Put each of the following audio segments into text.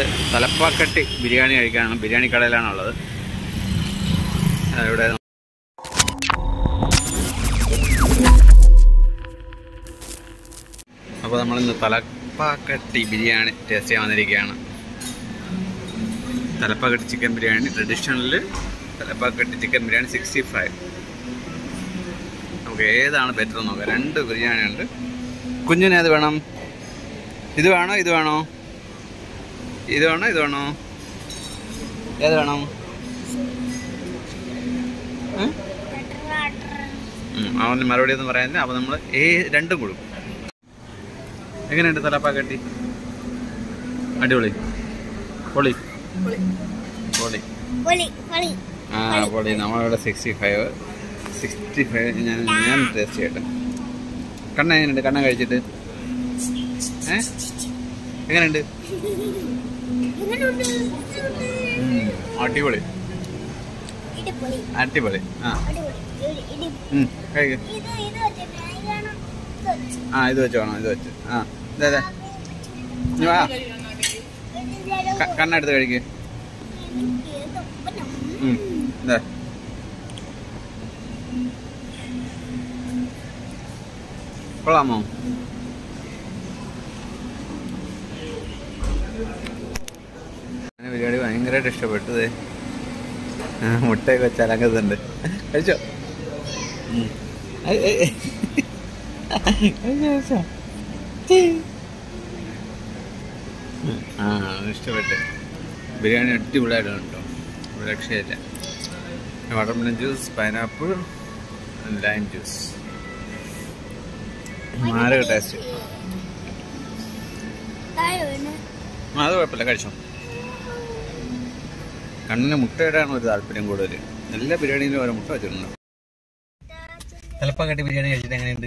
തലപ്പാക്കട്ടി ബിരിയാണി കഴിക്കാനാണ് ബിരിയാണി കടയിലാണുള്ളത് ആ, ഇവിടെ അപ്പോൾ നമ്മളിന്ന് തലപ്പാക്കട്ടി ബിരിയാണി ടേസ്റ്റ് ചെയ്യാൻ വന്നിരിക്കുകയാണ് Thalappakatti chicken biryani traditional Thalappakatti chicken biryani sixty five നമുക്ക് ഏതാണ് ബെറ്റർ നോക്കാം രണ്ട് ബിരിയാണി ഉണ്ട് കുഞ്ഞിന് ഏത് വേണം ഇത് വേണോ ഇത് വേണോ ഇത് വേണോ ഇത് വേണോ ഏത് വേണം ഏ? ഉം, അവന് മറുപടി ഒന്നും പറയാനില്ല അപ്പോൾ നമ്മൾ ഏ രണ്ടും കൊടുക്കും എങ്ങനെയുണ്ട് തലപ്പാക്കട്ടി അടിപൊളി പൊളി പൊളി പൊളി പൊളി ആ പൊളി നമ്മളിവിടെ സിക്സ്റ്റി ഫൈവ് സിക്സ്റ്റി ഫൈവ് ഞാൻ ഞാൻ ടേസ്റ്റ് ചെയ്യട്ടെ കണ്ണ എങ്ങനെയുണ്ട് കണ്ണ കഴിച്ചിട്ട് ഏ എങ്ങനെയുണ്ട് എങ്ങനെയുണ്ട് ഉം, അടിപൊളി ഇടിപ്പൊളി അടിപൊളി ആ അടിപൊളി ഇടി- ഇടി ഉം, കഴിക്ക് ഇത് ഇത് വെച്ചിട്ട് ഇതാണ് ഇത് വെച്ച്. ആ ഇത് വെച്ച് വേണം ഇത് വെച്ച് ആ ഇതെ അതെ ഇനി വാ ഇതിലൊരു ക- കണ്ണെടുത്ത് കഴിക്ക് എനിക്ക് തൊപ്പനം. ഉം, ഇതാ കൊള്ളാമോ അങ്ങനെ ബിരിയാണി ഭയങ്കരമായിട്ട് ഇഷ്ടപ്പെട്ടത് മുട്ടയൊക്കെ വെച്ച് അലങ്ങുന്നുണ്ട് കഴിച്ചോ ഉം. ഐ, ഐ, ഐ. കഴിച്ചോ, കഴിച്ചോ. ഉം. ആ ഇഷ്ടപ്പെട്ട് ബിരിയാണി അടിപൊളിയായിട്ടുണ്ട് കേട്ടോ ഒരു രക്ഷയില്ല watermelon juice pineapple lime juice മാരക ടേസ്റ്റ് താഴെ വീണ്. ആ അത് കുഴപ്പമില്ല കഴിച്ചോ കണ്ണിന് മുട്ടയുടെയാണ് ഒരു താല്പര്യം കൂടുതൽ എല്ലാ ബിരിയാണിയിലും ഓരോ മുട്ട വെച്ചിട്ടുണ്ട് തലപ്പാക്കട്ടി ബിരിയാണി കഴിച്ചിട്ട് എങ്ങനെയുണ്ട്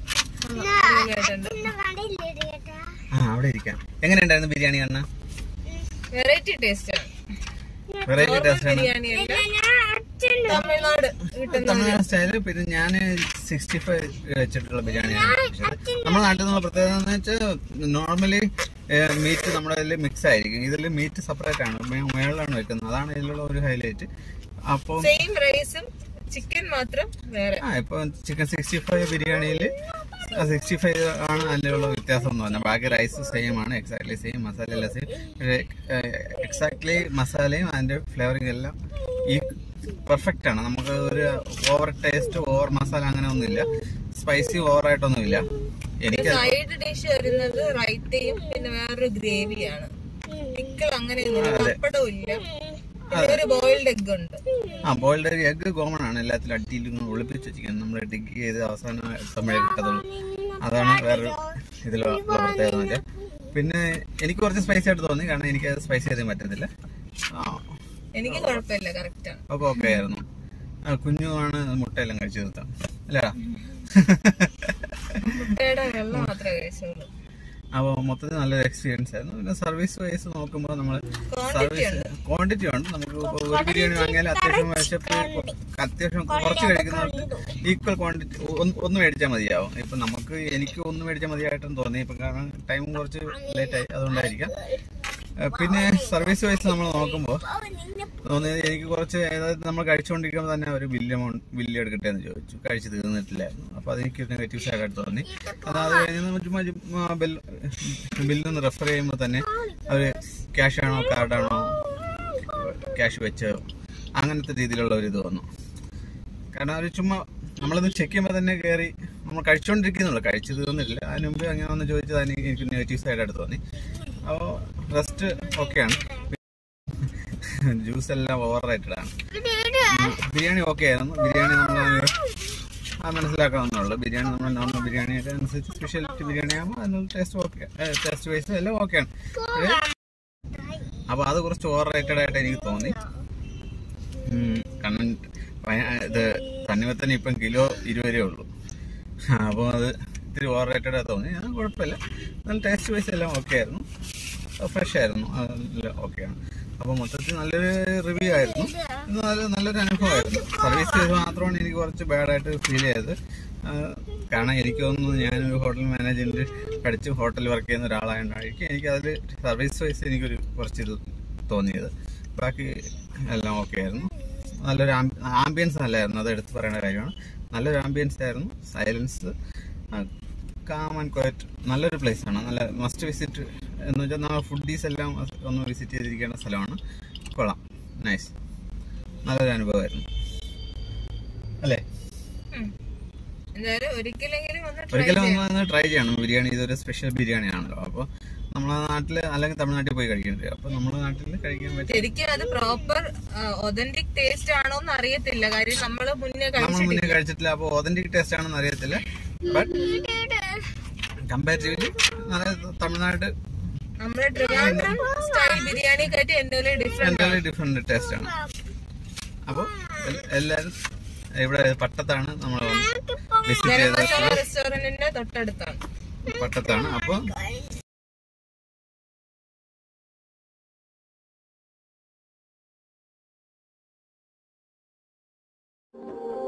ഇന്ന് കടയില്ലേ ഇത് കേട്ടാ? ആ അവിടെ ഇരിക്കാം എങ്ങനെയുണ്ടായിരുന്നു ബിരിയാണി കണ്ണ വെറൈറ്റി ടേസ്റ്റ് ആണ് വെറൈറ്റി ടേസ്റ്റ് ആണ് ബിരിയാണി അല്ല ഞാൻ അച്ഛനും തമിഴ്നാട് കിട്ടുന്ന തമിഴ്നാട് സ്റ്റൈല് പിന്നെ ഞാൻ സിക്സ്റ്റി ഫൈവ് വെച്ചിട്ടുള്ള ബിരിയാണിയാണ് കഴിച്ചത് നമ്മുടെ നാട്ടിൽ നിന്നുള്ള പ്രത്യേകത എന്ന് വെച്ചാൽ നോർമലി മീറ്റ് നമ്മുടെ ഇതിൽ മിക്സ് ആയിരിക്കും ഇതിൽ മീറ്റ് സെപ്പറേറ്റ് ആണ് മേ- മേളിലാണ് വെക്കുന്നത് അതാണ് ഇതിലുള്ള ഒരു ഹൈലൈറ്റ് അപ്പോൾ സെയിം റൈസും ചിക്കൻ മാത്രം വേറെ ആ ഇപ്പൊ ചിക്കൻ സിക്സ്റ്റി ഫൈവ് ബിരിയാണിയിൽ സിക്സ്റ്റി ഫൈവ് ആണ് അതിലുള്ള വ്യത്യാസം എന്ന് പറഞ്ഞാൽ ബാക്കി റൈസ് സെയിം ആണ് എക്സാക്ട്ലി സെയിം മസാല എല്ലാം സെയിം എക്സാക്ട്ലി മസാലയും അതിന്റെ ഫ്ലേവറിങ് എല്ലാം ഈ പെർഫെക്റ്റ് ആണ് നമുക്ക് ഒരു ഓവർ ടേസ്റ്റ് ഓവർ മസാല അങ്ങനെ ഒന്നുമില്ല സ്പൈസി ഓവർ ആയിട്ടൊന്നുമില്ല എനിക്ക് സൈഡ് ഡിഷ് വരുന്നത് റൈത്തയും പിന്നെ വേറൊരു ഗ്രേവിയാണ് പിക്കിൾ അങ്ങനെയൊന്നുമില്ല പപ്പടവും ഇല്ല പിന്നെ ഒരു ബോയിൽഡ് എഗ് ഉണ്ട് ആ ബോയിൽഡ് എഗ് കോമൺ ആണ് എല്ലാത്തിലും അടിയിൽ ഇങ്ങനെ ഒളിപ്പിച്ച് വെച്ചിരിക്കുന്നത് നമ്മൾ ഡിഗ് ചെയ്ത് അവസാനം സമയം കിട്ടത്തുള്ളൂ അതാണ് വേറൊരു ഇതിലുള്ള പ്രത്യേകത എന്ന് വെച്ചാൽ പിന്നെ എനിക്ക് കുറച്ച് സ്പൈസി ആയിട്ട് തോന്നി കാരണം എനിക്ക് അത് സ്പൈസി ചെയ്യാൻ പറ്റുന്നില്ല ആ എനിക്ക് കുഴപ്പമില്ല കറക്റ്റ് ആണ് ഒക്കെ ഓക്കെ ആയിരുന്നു ആ, കുഞ്ഞുമാണ് മുട്ടയെല്ലാം കഴിച്ചു തീർത്താം അല്ലേടാ മുട്ടയുടെ വെള്ളം മാത്രമേ കഴിച്ചുള്ളൂ അപ്പോൾ മൊത്തത്തിൽ നല്ലൊരു എക്സ്പീരിയൻസ് ആയിരുന്നു പിന്നെ സർവീസ് വൈസ് നോക്കുമ്പോൾ നമ്മൾ സർവീസ് ക്വാണ്ടിറ്റി ഉണ്ട് നമുക്ക് ഇപ്പൊ ഒരു ബിരിയാണി വാങ്ങിയാൽ അത്യാവശ്യം വിശപ്പ് അത്യാവശ്യം കുറച്ച് കഴിക്കുന്നവർക്ക് ഈക്വൽ ക്വാണ്ടിറ്റി ഒന്ന് മേടിച്ചാൽ മതിയാവും ഇപ്പൊ നമുക്ക് എനിക്ക് ഒന്ന് മേടിച്ചാൽ മതിയായിട്ടും തോന്നി ഇപ്പൊ കാരണം ടൈം കുറച്ച് ലേറ്റ് ആയി അതുകൊണ്ടായിരിക്കാം ഏഹ് പിന്നെ സർവീസ് വൈസ് നമ്മൾ നോക്കുമ്പോൾ തോന്നിയത് എനിക്ക് കുറച്ച് അതായത് നമ്മൾ കഴിച്ചുകൊണ്ടിരിക്കുമ്പോൾ തന്നെ ഒരു ബില്ല് എമൗണ്ട് ബില്ല് എടുക്കട്ടെ എന്ന് ചോദിച്ചു കഴിച്ച് തീർന്നിട്ടില്ലായിരുന്നു അപ്പോൾ അതെനിക്ക് നെഗറ്റീവ് സൈഡായിട്ട് തോന്നി അത് അത് കഴിഞ്ഞ് നമ്മൾ ചുമ്മാ ചുമ്മാ ബിൽ ബില്ലൊന്ന് റെഫർ ചെയ്യുമ്പോൾ തന്നെ അവർ ക്യാഷ് ആണോ കാർഡാണോ ക്യാഷ് വെച്ചോ അങ്ങനത്തെ രീതിയിലുള്ള ഒരു ഇത് വന്നു കാരണം അവർ ചുമ്മാ നമ്മളത് ചെക്ക് ചെയ്യുമ്പോൾ തന്നെ കയറി നമ്മൾ കഴിച്ചുകൊണ്ടിരിക്കുന്നുള്ളൂ കഴിച്ചു തീർന്നില്ല അതിന് മുമ്പ് അങ്ങനെ ഒന്ന് ചോദിച്ചത് എനിക്ക് എനിക്ക് നെഗറ്റീവ് സൈഡായിട്ട് തോന്നി അപ്പോൾ റെസ്റ്റ് ഓക്കെയാണ് ജ്യൂസ് എല്ലാം ഓവർ റേറ്റഡ് ആണ് ബിരിയാണി ഓക്കെ ആയിരുന്നു ബിരിയാണി നമ്മൾ ആ മനസ്സിലാക്കാവുന്നുള്ളൂ ബിരിയാണി നമ്മൾ നോർമൽ ബിരിയാണി ആയിട്ട് അനുസരിച്ച് സ്പെഷ്യാലിറ്റി ബിരിയാണി ആകുമ്പോൾ അതിനുള്ള ടേസ്റ്റ് ഓക്കെ ടേസ്റ്റ് വൈസ് എല്ലാം ഓക്കെയാണ് അപ്പോൾ അത് കുറച്ച് ഓവർ റേറ്റഡ് ആയിട്ട് എനിക്ക് തോന്നി ഉം, കാരണം പയ- ഇത് തണ്ണിമത്തന് ഇപ്പം കിലോ ഇരുപതേ ഉള്ളൂ അപ്പോൾ അത് ഇത്തിരി ഓവർ റേറ്റഡ് ആയി തോന്നി അത് കുഴപ്പമില്ല നല്ല ടേസ്റ്റ് വൈസ് എല്ലാം ഓക്കെ ആയിരുന്നു ഫ്രഷ് ആയിരുന്നു അതെല്ലാം ഓക്കെയാണ് അപ്പോൾ മൊത്തത്തിൽ നല്ലൊരു റിവ്യൂ ആയിരുന്നു ഇത് നല്ല നല്ലൊരു അനുഭവമായിരുന്നു സർവീസ് ചെയ്ത് മാത്രമാണ് എനിക്ക് കുറച്ച് ബാഡായിട്ട് ഫീൽ ചെയ്തത് കാരണം എനിക്ക് തോന്നുന്നു ഞാനൊരു ഹോട്ടൽ മാനേജ്മെന്റ് പഠിച്ച് ഹോട്ടൽ വർക്ക് ചെയ്യുന്ന ഒരാളായതുകൊണ്ടായിരിക്കും എനിക്ക് അതിൽ സർവീസ് വൈസ് എനിക്കൊരു കുറച്ച് ഇത് തോന്നിയത് ബാക്കി എല്ലാം ഓക്കെ ആയിരുന്നു നല്ലൊരു ആംബിയൻസ് നല്ലായിരുന്നു അത് എടുത്ത് പറയേണ്ട കാര്യമാണ് നല്ലൊരു ആംബിയൻസ് ആയിരുന്നു സൈലൻസ് കാം ആൻഡ് ക്വയറ്റ് നല്ലൊരു പ്ലേസ് ആണ് നല്ല മസ്റ്റ് വിസിറ്റ് എന്ന് വെച്ചാൽ നമ്മൾ ഫുഡീസ് എല്ലാം ഒന്ന് വിസിറ്റ് ചെയ്തിരിക്കേണ്ട സ്ഥലമാണ് കൊള്ളാം നൈസ് നല്ലൊരു അനുഭവമായിരുന്നു അല്ലേ ഉം. എന്തായാലും ഒരിക്കലെങ്കിലും ഒന്ന് try ഒരിക്കലും ചെയ്യാം. ഒന്ന് ട്രൈ ചെയ്യണം ബിരിയാണി ഇതൊരു സ്പെഷ്യൽ ബിരിയാണി ആണല്ലോ അപ്പോൾ നമ്മളെ നാട്ടിൽ അല്ലെങ്കിൽ തമിഴ്നാട്ടിൽ പോയി കഴിക്കേണ്ടി വരും അപ്പോൾ നമ്മുടെ നാട്ടിൽ കഴിക്കാൻ പറ്റും ശരിക്കും അത് പ്രോപ്പർ ഒതന്റിക് ടേസ്റ്റ് ആണോ എന്ന് അറിയത്തില്ല കാര്യം നമ്മള് മുന്നേ നമ്മൾ മുന്നേ കഴിച്ചിട്ടില്ല കഴിച്ചിട്ടില്ല അപ്പോൾ ഒതന്റിക് ടേസ്റ്റ് ആണെന്ന് അറിയത്തില്ല ബട്ട് കമ്പാരിറ്റീവ്ലി നല്ല തമിഴ്നാട് നമ്മുടെ ട്രിവാൻഡ്രം സ്റ്റൈൽ ബിരിയാണി കാട്ടി എന്തെങ്കിലും ഡിഫറെന്റ് എന്തായാലും ഡിഫറെന്റ് ടേസ്റ്റ് ആണ് അപ്പോൾ എല്ലാവരും ഇവിടെ പട്ടത്താണ് നമ്മൾ വിസിറ്റ് ചെയ്തത് ധർമ്മശാല റെസ്റ്റോറന്റിന്റെ തൊട്ടടുത്താണ് പട്ടത്താണ് അപ്പോൾ ആ